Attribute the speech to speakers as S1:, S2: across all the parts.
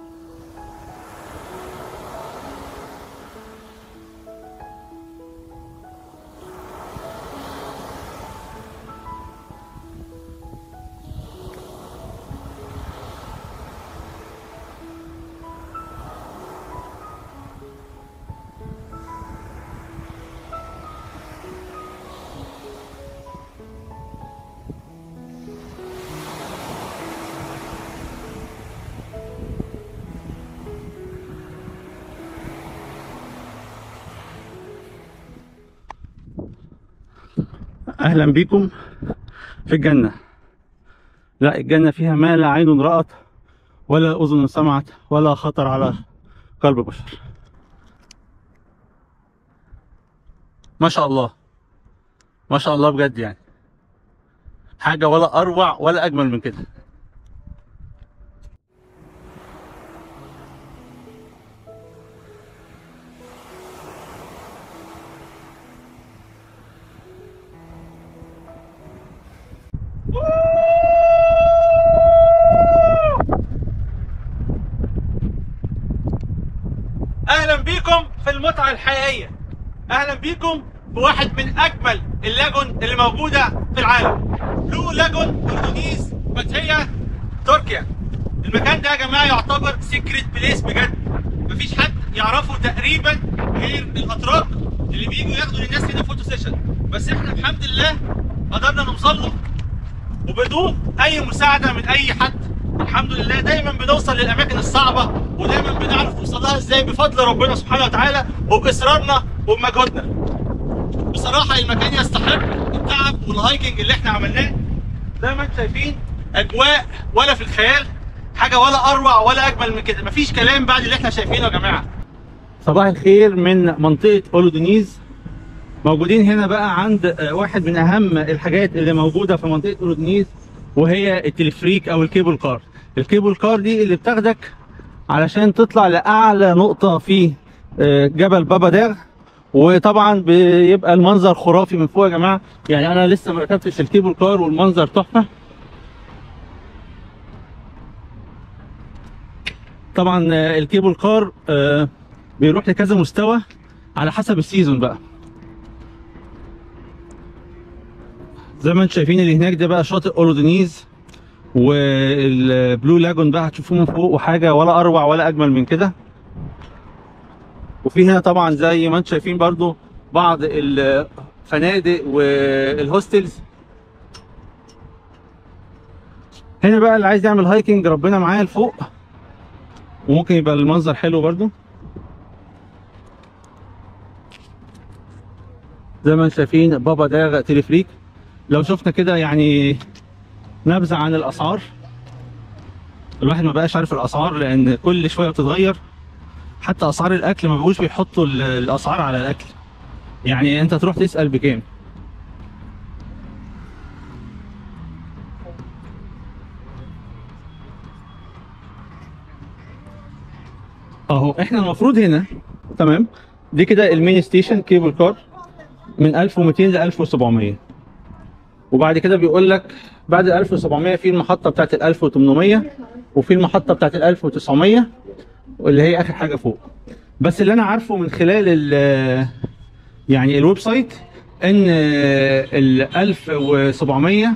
S1: اهلا بكم في الجنه لا الجنه فيها ما لا عين رات ولا اذن سمعت ولا خطر على قلب بشر ما شاء الله ما شاء الله بجد يعني حاجه ولا اروع ولا اجمل من كده اهلا بيكم في المتعه الحقيقيه اهلا بيكم بواحد من اجمل اللاجون اللي موجوده في العالم بلو لاجون اردونيز بس هي تركيا المكان ده يا جماعه يعتبر سيكريت بليس بجد مفيش حد يعرفه تقريبا غير الاتراك اللي بييجوا ياخدوا للناس هنا فوتو سيشن بس احنا الحمد لله قدرنا نوصل له وبدون اي مساعده من اي حد الحمد لله دايما بنوصل للاماكن الصعبه ودايما بنعرف نوصل لها ازاي بفضل ربنا سبحانه وتعالى وباصرارنا وبمجهودنا بصراحه المكان يستحق التعب والهايكنج اللي احنا عملناه زي ما انتم شايفين اجواء ولا في الخيال حاجه ولا اروع ولا اجمل من كده مفيش كلام بعد اللي احنا شايفينه يا جماعه صباح الخير من منطقه اولودونيز موجودين هنا بقى عند آه، واحد من اهم الحاجات اللي موجوده في منطقه اورودنيز وهي التلفريك او الكيبل كار الكيبل كار دي اللي بتاخدك علشان تطلع لاعلى نقطه في آه، جبل بابا داغ وطبعا بيبقى المنظر خرافي من فوق يا جماعه يعني انا لسه ما ركبتش الكيبل كار والمنظر تحفه طبعا آه، الكيبل كار آه، بيروح لكذا مستوى على حسب السيزون بقى زي ما انتم شايفين اللي هناك ده بقى شاطئ اورودونيز والبلو لاجون بقى هتشوفوه من فوق وحاجه ولا اروع ولا اجمل من كده وفي هنا طبعا زي ما انتم شايفين برضو بعض الفنادق والهوستلز هنا بقى اللي عايز يعمل هايكنج ربنا معاه لفوق وممكن يبقى المنظر حلو برضو زي ما انتم شايفين بابا ده تلفريك لو شفنا كده يعني نبذة عن الأسعار الواحد ما بقاش عارف الأسعار لأن كل شوية بتتغير حتى أسعار الأكل ما بقوش بيحطوا ال- الأسعار على الأكل يعني أنت تروح تسأل بكام اهو احنا المفروض هنا تمام دي كده المين ستيشن كيبل كار من 1200 ل 1700 وبعد كده بيقول لك بعد ال 1700 في المحطه بتاعت ال 1800 وفي المحطه بتاعت ال 1900 واللي هي اخر حاجه فوق بس اللي انا عارفه من خلال ال يعني الويب سايت ان ال 1700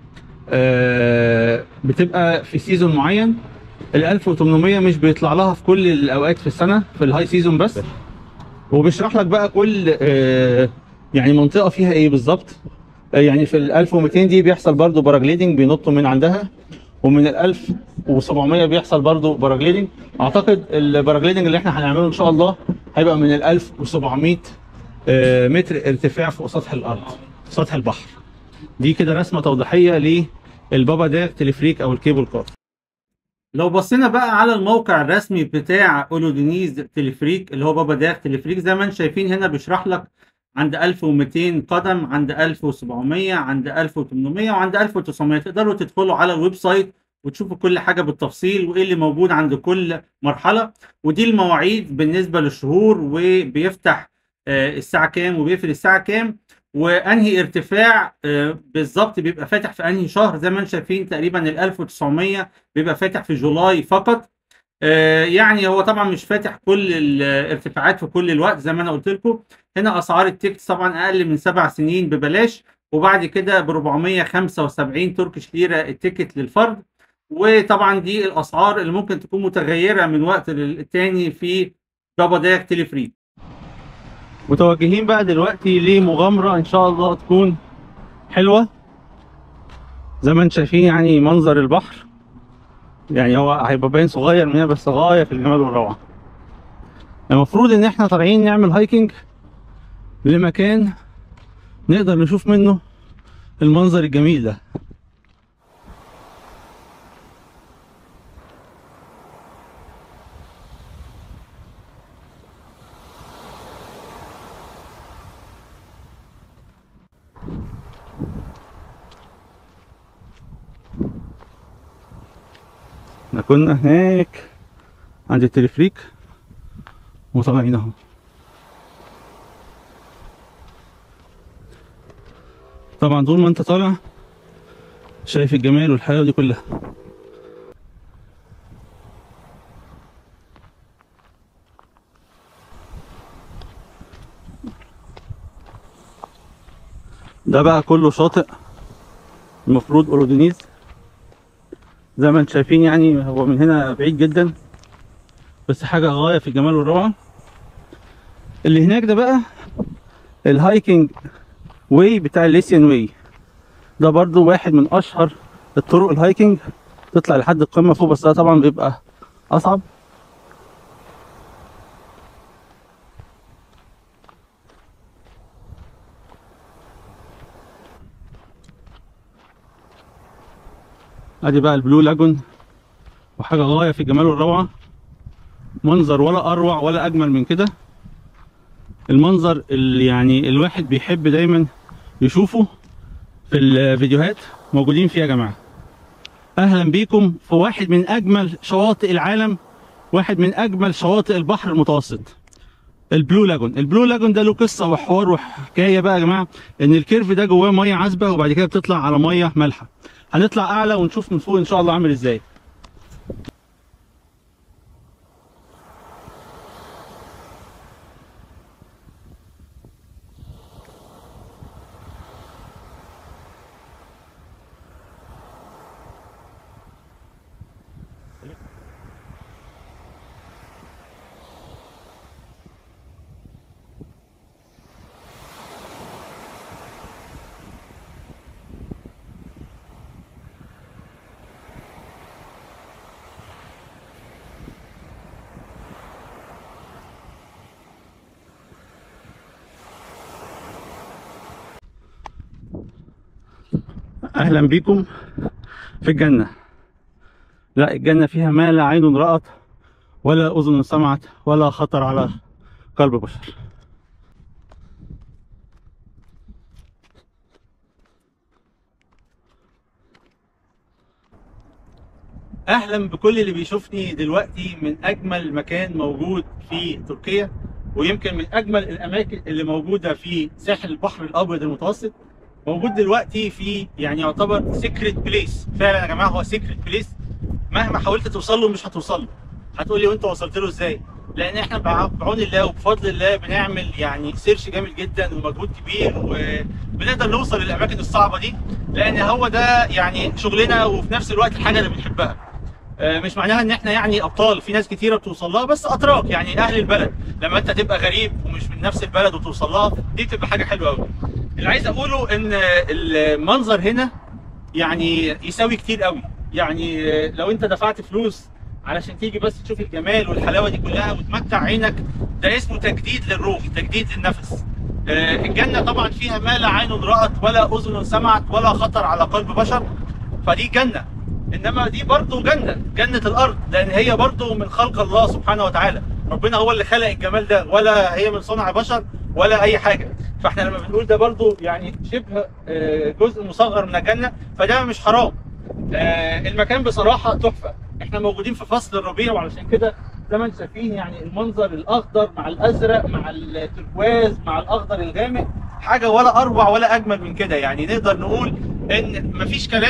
S1: آه، بتبقى في سيزون معين ال 1800 مش بيطلع لها في كل الاوقات في السنه في الهاي سيزون بس وبيشرح لك بقى كل آه، يعني منطقه فيها ايه بالظبط آه، يعني في ال 1200 دي بيحصل برضو باراجليدنج بينطوا من عندها ومن ال 1700 بيحصل برضو باراجليدنج اعتقد الباراجليدنج اللي احنا هنعمله ان شاء الله هيبقى من ال 1700 آه، متر ارتفاع فوق سطح الارض سطح البحر دي كده رسمه توضيحيه للبابا ده تلفريك او الكيبل كار لو بصينا بقى على الموقع الرسمي بتاع اولودينيز تلفريك اللي هو بابا داغ تلفريك زي ما انتم شايفين هنا بيشرح لك عند 1200 قدم عند 1700 عند 1800 وعند 1900 تقدروا تدخلوا على الويب سايت وتشوفوا كل حاجه بالتفصيل وايه اللي موجود عند كل مرحله ودي المواعيد بالنسبه للشهور وبيفتح آه، الساعه كام وبيقفل الساعه كام وانهي ارتفاع آه، بالظبط بيبقى فاتح في انهي شهر زي ما انتم شايفين تقريبا ال 1900 بيبقى فاتح في جولاي فقط آه، يعني هو طبعا مش فاتح كل الارتفاعات في كل الوقت زي ما انا قلت لكم هنا اسعار التيكت طبعا اقل من سبع سنين ببلاش وبعد كده ب 475 تركش ليره التيكت للفرد وطبعا دي الاسعار اللي ممكن تكون متغيره من وقت للتاني في بابا داك تليفري متوجهين بقى دلوقتي لمغامره ان شاء الله تكون حلوه زي ما انتم شايفين يعني منظر البحر يعني هو هيبقى باين صغير من هنا بس غايه في الجمال والروعه المفروض ان احنا طالعين نعمل هايكنج لمكان نقدر نشوف منه المنظر الجميل ده احنا كنا هناك عند التلفريك وطالعين اهو طبعا طول ما انت طالع شايف الجمال والحلاوه دي كلها ده بقى كله شاطئ المفروض اورودونيز زي ما انتم شايفين يعني هو من هنا بعيد جدا بس حاجه غايه في الجمال والروعه اللي هناك ده بقى الهايكنج واي بتاع الليسيان واي ده برضو واحد من اشهر الطرق الهايكنج تطلع لحد القمه فوق بس ده طبعا بيبقى اصعب ادي بقى البلو لاجون وحاجه غايه في الجمال والروعه منظر ولا اروع ولا اجمل من كده المنظر اللي يعني الواحد بيحب دايما يشوفه في الفيديوهات موجودين فيه يا جماعه اهلا بيكم في واحد من اجمل شواطئ العالم واحد من اجمل شواطئ البحر المتوسط البلو لاجون البلو لاجون ده له قصه وحوار وحكايه بقى يا جماعه ان الكيرف ده جواه ميه عذبه وبعد كده بتطلع على ميه مالحه هنطلع اعلى ونشوف من فوق ان شاء الله عامل ازاي اهلا بكم في الجنه لا الجنه فيها ما لا عين رات ولا اذن سمعت ولا خطر على قلب بشر اهلا بكل اللي بيشوفني دلوقتي من اجمل مكان موجود في تركيا ويمكن من اجمل الاماكن اللي موجوده في ساحل البحر الابيض المتوسط موجود دلوقتي في يعني يعتبر سيكريت بليس فعلا يا جماعه هو سيكريت بليس مهما حاولت توصل له مش هتوصل له هتقول لي وانت وصلت له ازاي لان احنا بعون الله وبفضل الله بنعمل يعني سيرش جامد جدا ومجهود كبير وبنقدر نوصل للاماكن الصعبه دي لان هو ده يعني شغلنا وفي نفس الوقت الحاجه اللي بنحبها مش معناها ان احنا يعني ابطال في ناس كتيره بتوصل لها بس اتراك يعني اهل البلد لما انت تبقى غريب ومش من نفس البلد وتوصل لها دي بتبقى حاجه حلوه قوي اللي عايز اقوله ان المنظر هنا يعني يساوي كتير قوي يعني لو انت دفعت فلوس علشان تيجي بس تشوف الجمال والحلاوه دي كلها وتمتع عينك ده اسمه تجديد للروح تجديد للنفس الجنه طبعا فيها ما لا عين رات ولا اذن سمعت ولا خطر على قلب بشر فدي جنه انما دي برضه جنه جنه الارض لان هي برضه من خلق الله سبحانه وتعالى ربنا هو اللي خلق الجمال ده ولا هي من صنع بشر ولا اي حاجه فاحنا لما بنقول ده برضو يعني شبه جزء مصغر من الجنه فده مش حرام المكان بصراحه تحفه احنا موجودين في فصل الربيع وعلشان كده زي ما انتم شايفين يعني المنظر الاخضر مع الازرق مع التركواز مع الاخضر الغامق حاجه ولا اروع ولا اجمل من كده يعني نقدر نقول ان مفيش كلام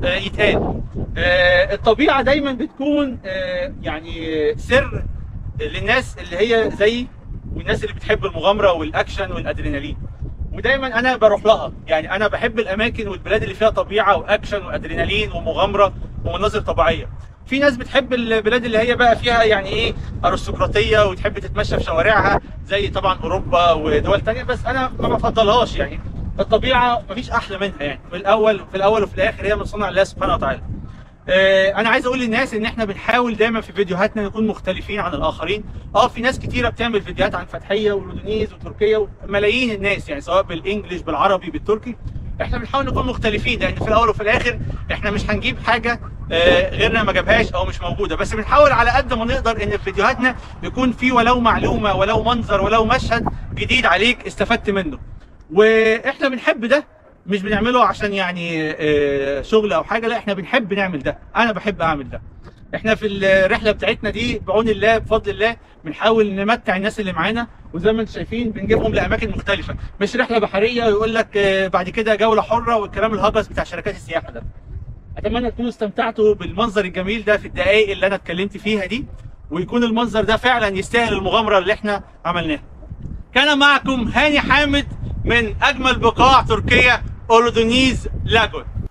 S1: آه، يتقال آه، الطبيعه دايما بتكون آه، يعني سر للناس اللي هي زيي والناس اللي بتحب المغامره والاكشن والادرينالين ودايما انا بروح لها يعني انا بحب الاماكن والبلاد اللي فيها طبيعه واكشن وادرينالين ومغامره ومناظر طبيعيه في ناس بتحب البلاد اللي هي بقى فيها يعني ايه ارستقراطيه وتحب تتمشى في شوارعها زي طبعا اوروبا ودول تانية بس انا ما بفضلهاش يعني الطبيعه مفيش احلى منها يعني في الاول في الاول وفي الاخر هي من صنع الله سبحانه وتعالى آه، انا عايز اقول للناس ان احنا بنحاول دايما في فيديوهاتنا نكون مختلفين عن الاخرين اه في ناس كتيره بتعمل فيديوهات عن فتحيه والاردنيز وتركيا وملايين الناس يعني سواء بالانجلش بالعربي بالتركي احنا بنحاول نكون مختلفين لان في الاول وفي الاخر احنا مش هنجيب حاجه آه، غيرنا ما جابهاش او مش موجوده بس بنحاول على قد ما نقدر ان في فيديوهاتنا يكون في ولو معلومه ولو منظر ولو مشهد جديد عليك استفدت منه واحنا بنحب ده مش بنعمله عشان يعني آه، شغل او حاجه لا احنا بنحب نعمل ده انا بحب اعمل ده احنا في الرحله بتاعتنا دي بعون الله بفضل الله بنحاول نمتع الناس اللي معانا وزي ما انتم شايفين بنجيبهم لاماكن مختلفه مش رحله بحريه ويقول لك آه، بعد كده جوله حره والكلام الهجس بتاع شركات السياحه ده اتمنى تكونوا استمتعتوا بالمنظر الجميل ده في الدقائق اللي انا اتكلمت فيها دي ويكون المنظر ده فعلا يستاهل المغامره اللي احنا عملناها كان معكم هاني حامد من اجمل بقاع تركيا اردونيز لاجون